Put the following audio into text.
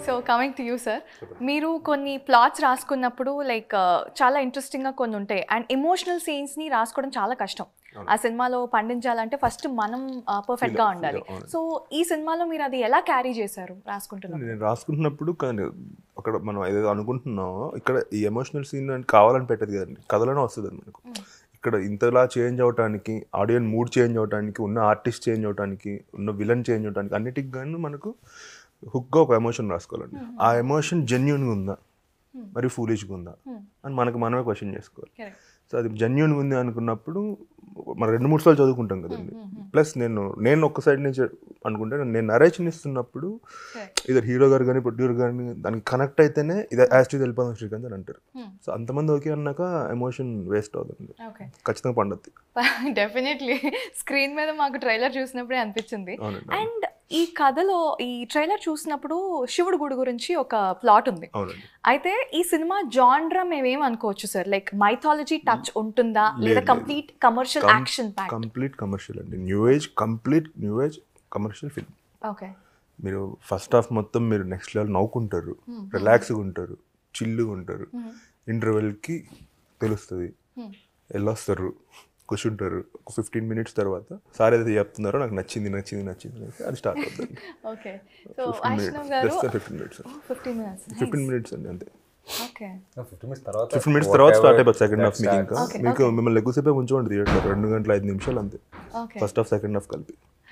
So coming to you sir మీరు కొన్ని plots రాసుకున్నప్పుడు like చాలా ఇంట్రెస్టింగ్గా కొన్ని ఉంటాయి అండ్ ఎమోషనల్ సీన్స్ని రాసుకోవడం చాలా కష్టం ఆ సినిమాలో పండించాలంటే ఫస్ట్ మనం పర్ఫెక్ట్గా Feel- ఉండాలి feel- అవును. సో ఈ సినిమాలో మీరు అది ఎలా క్యారీ చేశారు రాసుకుంటున్నారు నేను రాసుకుంటున్నప్పుడు కానీ అక్కడ మనం ఏదైతే అనుకుంటున్నామో ఇక్కడ ఈ ఎమోషనల్ సీన్ అని కావాలని పెట్టదు కదండి కథలోనే వస్తుంది అది మనకు ఇక్కడ ఇంతలా చేంజ్ అవడానికి ఆడియన్ మూడ్ చేంజ్ అవడానికి ఉన్న ఆర్టిస్ట్ చేంజ్ అవడానికి ఉన్న విలన్ చేంజ్ అవడానికి అన్నిటికి గాను మనకు హుక్గా ఒక ఎమోషన్ రాసుకోవాలండి ఆ ఎమోషన్ జెన్యున్గా ఉందా మరి ఫూలిష్గా ఉందా అని మనకు మనమే క్వశ్చన్ చేసుకోవాలి కరెక్ట్ సో అది జెన్యున్గా ఉంది అనుకున్నప్పుడు మనం రెండు మూడు సార్లు చదువుకుంటాం కదండి ప్లస్ నేను నేను ఒక్క సైడ్ నుంచి అనుకుంటే నేను నరేషన్ ఇస్తున్నప్పుడు ఇద్దరు హీరో గారు కానీ ప్రొడ్యూసర్ కానీ దానికి కనెక్ట్ అయితేనే ఇది యాస్టీ వెళ్ళిపోదాం శ్రీకాంత్ అని అంటారు సో అంతమంది ఓకే అన్నాక ఎమోషన్ వేస్ట్ అవుతుంది ఓకే ఖచ్చితంగా పండుద్ది డెఫినెట్లీ స్క్రీన్ మీద మాకు ట్రైలర్ చూసినప్పుడే అనిపించింది అవునండి అండ్ ఈ కథలో ఈ ట్రైలర్ చూసినప్పుడు శివుడు గుడి గురించి ఒక ప్లాట్ ఉంది అవునండి అయితే ఈ సినిమా జాన్రా మేమేం అనుకోవచ్చు సార్ లైక్ మైథాలజీ టచ్ ఉంటుందా లేదా లేదు. Complete commercial action pack complete commercial అండి new age complete new age commercial film okay మీరు ఫస్ట్ హాఫ్ మొత్తం మీరు నెక్స్ట్ లెవెల్ నవ్వుకుంటారు రిలాక్స్గా ఉంటారు చిల్లుగా ఉంటారు ఇంటర్వెల్కి తెలుస్తుంది వెళ్ళొస్తారు కూర్చుంటారు ఒక ఫిఫ్టీన్ మినిట్స్ తర్వాత సార్ ఏదైతే చెప్తున్నారో నాకు నచ్చింది నచ్చింది నచ్చింది అనేసి అది స్టార్ట్ అవుతుంది okay so fifteen Vaishnav minutes garu just fifteen minutes fifteen minutes fifteen minutes అండి అంతే ఓకే ఫిఫ్టీన్ మినిట్స్ తర్వాత ఫిఫ్టీన్ మినిట్స్ తర్వాత స్టార్ట్ అయిపోతుంది సెకండ్ హాఫ్ మీకు start. ఇంకా Okay, మీకు మిమ్మల్ని ఎక్కువసేపే ఉంచుకోండి థియేటర్ రెండు గంటల ఐదు నిమిషాలు అంతే okay first half second half కలిపి